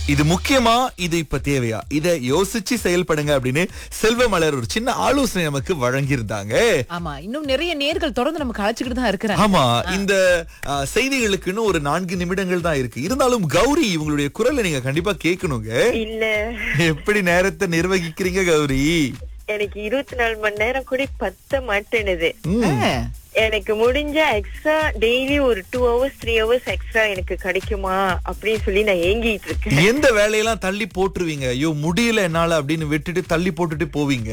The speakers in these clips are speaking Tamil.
இது முக்கியமா இது இப்ப தேவையா இத யோசிச்சு செயல்படுங்க அப்படின்னு செல்வமலர் ஒரு சின்ன ஆலோசனை நமக்கு வழங்கியிருந்தாங்க ஆமா இன்னும் நிறைய நேர்கள் தொடர்ந்து நமக்கு அழைச்சுக்கிட்டு தான் இருக்கிறாங்க ஆமா இந்த அஹ், செய்திகளுக்குன்னு ஒரு நான்கு நிமிடங்கள் தான் இருக்கு இருந்தாலும் கௌரி இவங்களுடைய குரலை நீங்க கண்டிப்பா கேட்கணுங்க இல்ல எப்படி நேரத்தை நிர்வகிக்கிறீங்க கௌரி எனக்கு இருபத்தி நாலு மணி நேரம் கூட பத்த மாட்டேனுது ம். ஆ. எனக்கு முடிஞ்ச எக்ஸ்ட்ரா டெய்லி ஒரு two hours three hours extra எனக்கு கிடைக்குமா அப்படின்னு சொல்லி நான் ஏங்கிட்டு இருக்கேன் எந்த வேலையெல்லாம் தள்ளி போட்டுருவீங்க ஐயோ முடியல என்னால அப்படின்னு விட்டுட்டு தள்ளி போட்டுட்டு போவீங்க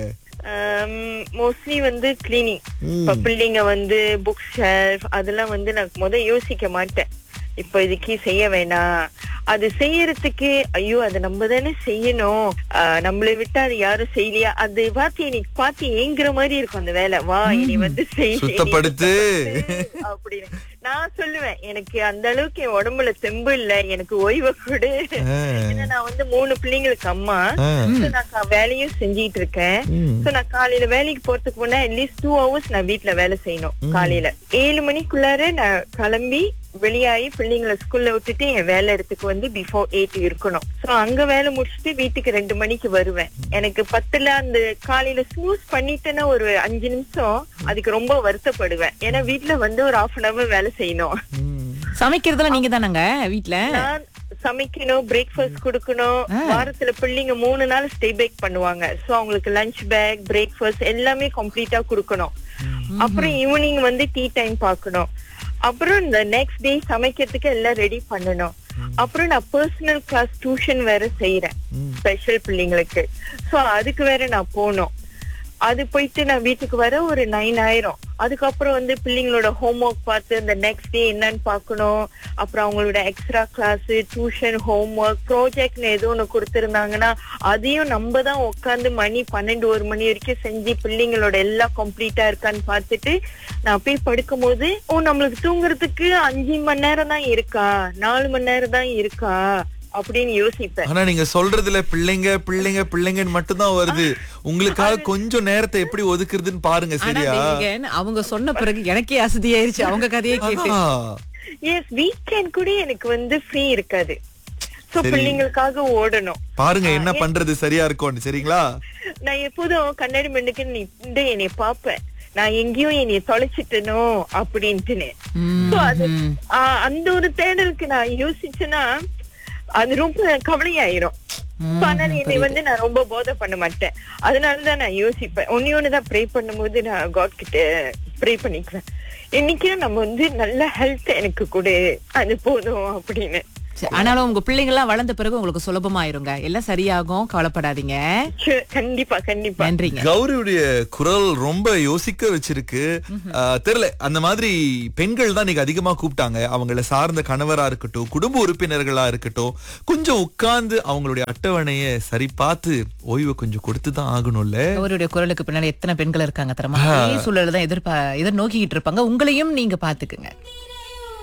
மோஸ்ட்லி வந்து கிளீனிங் இப்ப பிள்ளைங்க வந்து புக் ஷெல்ஃப் அதெல்லாம் வந்து நான் முத யோசிக்க மாட்டேன் இப்ப இதுக்கு செய்ய வேணாம் அது செய்யறதுக்கு ஐயோ அது நம்ம தானே செய்யணும் ஆஹ் நம்மளை விட்டு அது யாரும் செய்யலையா அது பார்த்து எனக்கு பார்த்து ஏங்குற மாதிரி இருக்கும் அந்த வேலை வா இனி வந்து செய் இனி சுத்தப்படுத்து. சுத்தப்படுத்து அப்படின்னு நான் சொல்லுவேன் எனக்கு அந்த அளவுக்கு என் உடம்புல தெம்பு இல்ல எனக்கு ஓய்வு கொடு ஆ. ஏன்னா நான் வந்து மூணு பிள்ளைங்களுக்கு அம்மா ஆ. So, நான் கா- வேலையும் செஞ்சிட்டு இருக்கேன் ம். சோ நான் காலையில வேலைக்கு போறதுக்கு முன்னா அட்லீஸ்ட் டூ ஹவர்ஸ் நான் வீட்ல வேலை செய்யணும் காலையில ஏழு மணிக்குள்ளார நான் கிளம்பி வெளியாகி பிள்ளைங்களை ஸ்கூல்ல விட்டுட்டு என் வேலை இடத்துக்கு வந்து பிஃபோர் எயிட் இருக்கணும் சோ அங்க வேலை முடிச்சுட்டு வீட்டுக்கு ரெண்டு மணிக்கு வருவேன் எனக்கு பத்துல அந்த காலையில ஸ்னூஸ் பண்ணிட்டேன்னா ஒரு அஞ்சு நிமிஷம் அதுக்கு ரொம்ப வருத்தப்படுவேன் ஏன்னா வீட்ல வந்து ஒரு ஹாஃப் அன் அவர் வேலை செய்யணும் ம். சமைக்கிறதெல்லாம் நீங்க தானங்க வீட்ல நான் சமைக்கணும் பிரேக்ஃபாஸ்ட் கொடுக்கணும் வாரத்துல பிள்ளைங்க மூணு நாள் ஸ்டே பேக் பண்ணுவாங்க சோ அவங்களுக்கு லஞ்ச் பேக் பிரேக்ஃபாஸ்ட் எல்லாமே கம்ப்ளீட்டா கொடுக்கணும் அப்புறம் ஈவினிங் வந்து டீ டைம் பார்க்கணும் அப்புறம் இந்த நெக்ஸ்ட் டே சமைக்கிறதுக்கு எல்லாம் ரெடி பண்ணணும் அப்புறம் நான் பர்சனல் கிளாஸ் டியூஷன் வேற செய்யறேன் ஸ்பெஷல் பிள்ளைங்களுக்கு சோ அதுக்கு வேற நான் போகணும் அது போயிட்டு நான் வீட்டுக்கு வர ஒரு நைன் ஆயிரும் அதுக்கப்புறம் வந்து பிள்ளைங்களோட ஹோம்ஒர்க் பார்த்து இந்த நெக்ஸ்ட் டே என்னன்னு பார்க்கணும் அப்புறம் அவங்களோட எக்ஸ்ட்ரா கிளாஸ் டியூஷன் ஹோம்ஒர்க் ப்ராஜெக்ட்னு ஏதோ ஒண்ணு கொடுத்திருந்தாங்கன்னா அதையும் நம்ம தான் உட்காந்து மணி பன்னெண்டு ஒரு மணி வரைக்கும் செஞ்சு பிள்ளைங்களோட எல்லாம் கம்ப்ளீட்டா இருக்கான்னு பார்த்துட்டு நான் போய் படுக்கும்போது ஓ நம்மளுக்கு தூங்குறதுக்கு அஞ்சு மணி நேரம் தான் இருக்கா நாலு மணி நேரம் தான் இருக்கா அப்படின்னு யோசிப்பேன் ஆனா நீங்க சொல்றதுல பிள்ளைங்க பிள்ளைங்க பிள்ளைங்கன்னு மட்டும்தான் வருது உங்களுக்காக கொஞ்சம் நேரத்தை எப்படி ஒதுக்குறதுன்னு பாருங்க ஆனா சரியா தேவிகன், அவங்க சொன்ன பிறகு எனக்கே அசதியாயிருச்சு அவங்க கதையை கேட்டு ஆ. எஸ் வீக்கெண்ட் கூட எனக்கு வந்து ஃப்ரீ இருக்காது சோ சரி. பிள்ளைங்களுக்காக ஓடணும் பாருங்க என்ன பண்றது சரியா இருக்கும்னு சரிங்களா நான் எப்போதும் கண்ணாடி மண்ணுக்கு நின்று என்னைய பாப்பேன் நான் எங்கேயும் என்னைய தொலைச்சிட்டனோ அப்படின்ட்டுன்னு So, அது ஆ, அந்த ஒரு தேடலுக்கு நான் யோசிச்சேன்னா அது ரொம்ப கவலையாயிரும் So, அதனால என்னை வந்து நான் ரொம்ப போதை பண்ண மாட்டேன் அதனாலதான் நான் யோசிப்பேன் ஒன்னே ஒண்ணுதான் ப்ரே பண்ணும்போது நான் காட் கிட்ட ப்ரே பண்ணிக்குவேன் என்னைக்கும் நம்ம வந்து நல்ல ஹெல்த் எனக்கு கொடு அது போதும் அப்படின்னு சரி, ஆனாலும் உங்க பிள்ளைங்க எல்லாம் வளர்ந்த பிறகு உங்களுக்கு சுலபமாயிருங்க எல்லாம் சரியாகும் கவலைப்படாதீங்க Sure, கண்டிப்பா கண்டிப்பா நன்றிங்க கௌரியுடைய குரல் ரொம்ப யோசிக்க வச்சிருக்கு ஆ, தெரியல அந்த மாதிரி பெண்கள் தான் இன்னைக்கு அதிகமா கூப்பிட்டாங்க அவங்கள சார்ந்த கணவரா இருக்கட்டும் குடும்ப உறுப்பினர்களா இருக்கட்டும் கொஞ்சம் உட்கார்ந்து அவங்களுடைய அட்டவணைய சரி பார்த்து ஓய்வு கொஞ்சம் கொடுத்து தான் ஆகணும்ல அவருடைய குரலுக்கு பின்னாடி எத்தனை பெண்கள் இருக்காங்க தரமா அதே சூழல தான் எதிர்பா எதிர் நோக்கிக்கிட்டு இருப்பாங்க உங்களையும் நீங்க பாத்துக்குங்க